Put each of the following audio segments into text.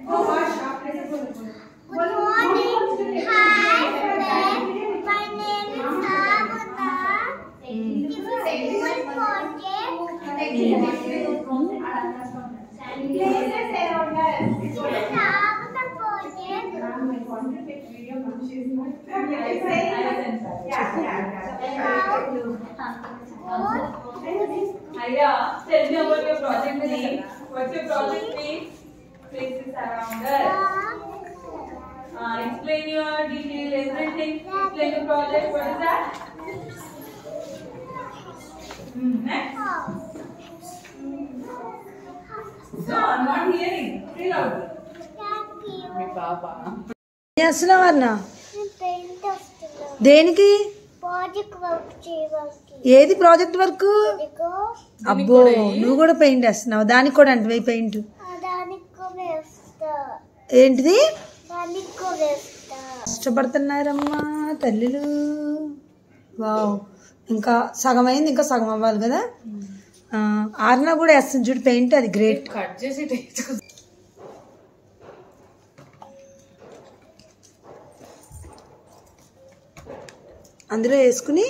Good morning. Hi, friends. My name is Abuna. This is school project. This is Abuna project. Aya, tell me about your project name. What's your project name? Places around us. Uh, explain your detail, everything. Explain your project. What is that? Hmm, next. So, I'm not hearing. Read out. Thank you. చేస్తున్నావు అన్న నేను paint వస్తున్నాను దేనికి project work చేయడానికి ఏది project work ఇదిగో అబ్బో నువ్వు కూడా పెయింట్ వేస్తున్నావు దానికి కూడా అంటే పెయింట్ ఆ దానికి కూడా వేస్తా ఏంటిది దానికి కూడా వేస్తా కష్టపడుతున్నారమ్మా తల్లులు వావ్ ఇంకా సగం అయింది ఇంకా సగం అవ్వాలి కదా ఆ, ఆర్నా కూడా వేస్తుంది చూడు పెయింట్ అది గ్రేట్ కట్ చేసి అందులో వేసుకుని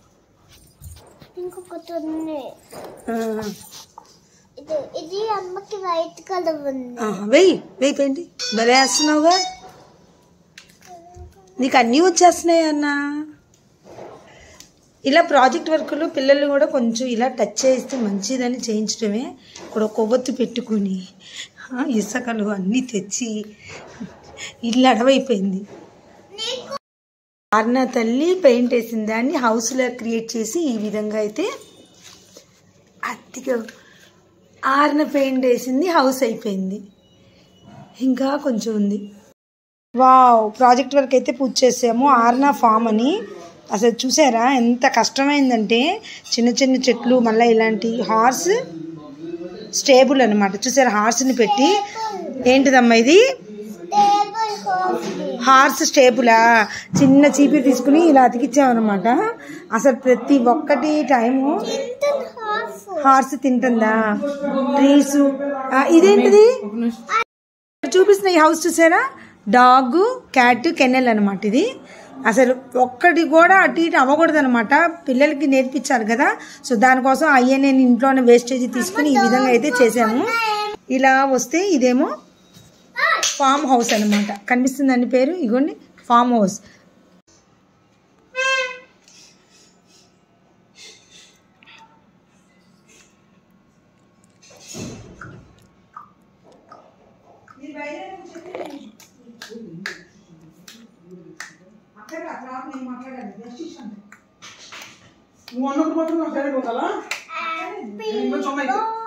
ఇంకొకటి ఉంది ఆ, ఇది ఇది అమ్మకి వైట్ కలర్ ఉంది ఆ, వెయ్యి వెయ్యి పెయింట్ భలే వేస్తున్నావుగా నీకు అన్నీ వచ్చేస్తున్నాయి అన్నా ఇలా ప్రాజెక్ట్ వర్క్లు పిల్లలు కూడా కొంచెం ఇలా టచ్ చేస్తే మంచిదని చేయించడమే ఇక్కడ కొవ్వొత్తి పెట్టుకుని ఆ, ఇసుకలు అన్నీ తెచ్చి ఇల్లు అడవైపోయింది ఆర్న తల్లి పెయింట్ వేసిన దాన్ని హౌస్లో క్రియేట్ చేసి ఈ విధంగా అయితే అతిగా ఆర్న పెయింట్ వేసింది హౌస్ అయిపోయింది ఇంకా కొంచెం ఉంది వావ్ ప్రాజెక్ట్ వర్క్ అయితే పూజ చేసాము ఆర్నా ఫామ్ అని అసలు చూసారా ఎంత కష్టమైందంటే చిన్న చిన్న చెట్లు మళ్ళీ ఇలాంటి హార్స్ స్టేబుల్ అనమాట చూసారా హార్స్ని పెట్టి ఏంటిదమ్మా ఇది టేబుల్ కాఫీ హార్స్ స్టేబులా చిన్న చీపి తీసుకుని ఇలా అతికిచ్చామన్నమాట అసలు ప్రతి ఒక్కటి టైము ఇంటర్ హాఫ్ హార్స్ తింటుందా ట్రీస్ ఇదేంటిది చూపిస్తున్న ఈ హౌస్ చూసారా డాగ్ క్యాట్ కెన్నెల్ అనమాట ఇది అసలు ఒక్కటి కూడా అటు ఇటు అవ్వకూడదు అనమాట పిల్లలకి నేర్పించాలి కదా సో దానికోసం అయ్యే నేను ఇంట్లోనే వేస్టేజ్ తీసుకుని ఈ విధంగా అయితే చేసాము ఇలా వస్తే ఇదేమో ఫామ్ హౌస్ అనమాట కనిపిస్తుందండి పేరు ఇగోండి ఫామ్ హౌస్ నువ్వు అన్నప్పుడు మాత్రం నాకు సైలెంట్ ఉండాలా హ్యాపీ నేను ఇంకా చొమ్మ అయితే.